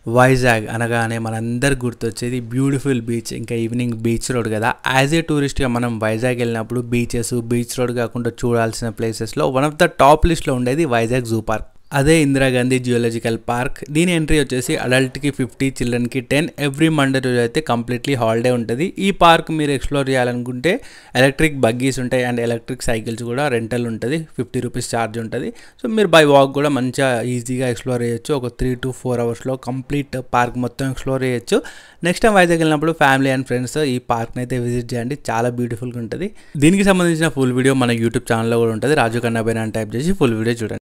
వైజాగ్ అనగానే మనందరికి గుర్తొచ్చేది బ్యూటిఫుల్ బీచ్ ఇంకా ఈవినింగ్ బీచ్ రోడ్ కదా యాజ్ ఏ టూరిస్ట్గా మనం వైజాగ్ వెళ్ళినప్పుడు బీచెస్ బీచ్ రోడ్ కాకుండా చూడాల్సిన ప్లేసెస్లో వన్ ఆఫ్ ద టాప్ లిస్ట్లో ఉండేది వైజాగ్ జూ పార్క్ అదే ఇందిరాగాంధీ జియోలజికల్ పార్క్ దీని ఎంట్రీ వచ్చేసి అడల్ట్కి ఫిఫ్టీ చిల్డ్రన్కి టెన్ ఎవ్రీ మండే రోజు అయితే కంప్లీట్లీ హాలిడే ఉంటుంది ఈ పార్క్ మీరు ఎక్స్ప్లోర్ చేయాలనుకుంటే ఎలక్ట్రిక్ బగ్గీస్ ఉంటాయి అండ్ ఎలక్ట్రిక్ సైకిల్స్ కూడా రెంటల్ ఉంటుంది ఫిఫ్టీ రూపీస్ ఛార్జ్ ఉంటుంది సో మీరు బై వాక్ కూడా మంచిగా ఈజీగా ఎక్స్ప్లోర్ చేయొచ్చు ఒక త్రీ టు ఫోర్ అవర్స్లో కంప్లీట్ పార్క్ మొత్తం ఎక్స్ప్లోర్ చేయొచ్చు నెక్స్ట్ టైం వైజాగ్ వెళ్ళినప్పుడు ఫ్యామిలీ అండ్ ఫ్రెండ్స్ ఈ పార్క్ని అయితే విజిట్ చేయండి చాలా బ్యూటిఫుల్గా ఉంటుంది దీనికి సంబంధించిన ఫుల్ వీడియో మన యూట్యూబ్ ఛానల్లో కూడా ఉంటుంది రాజు కన్నాబైనా అని టైప్ చేసి ఫుల్ వీడియో చూడండి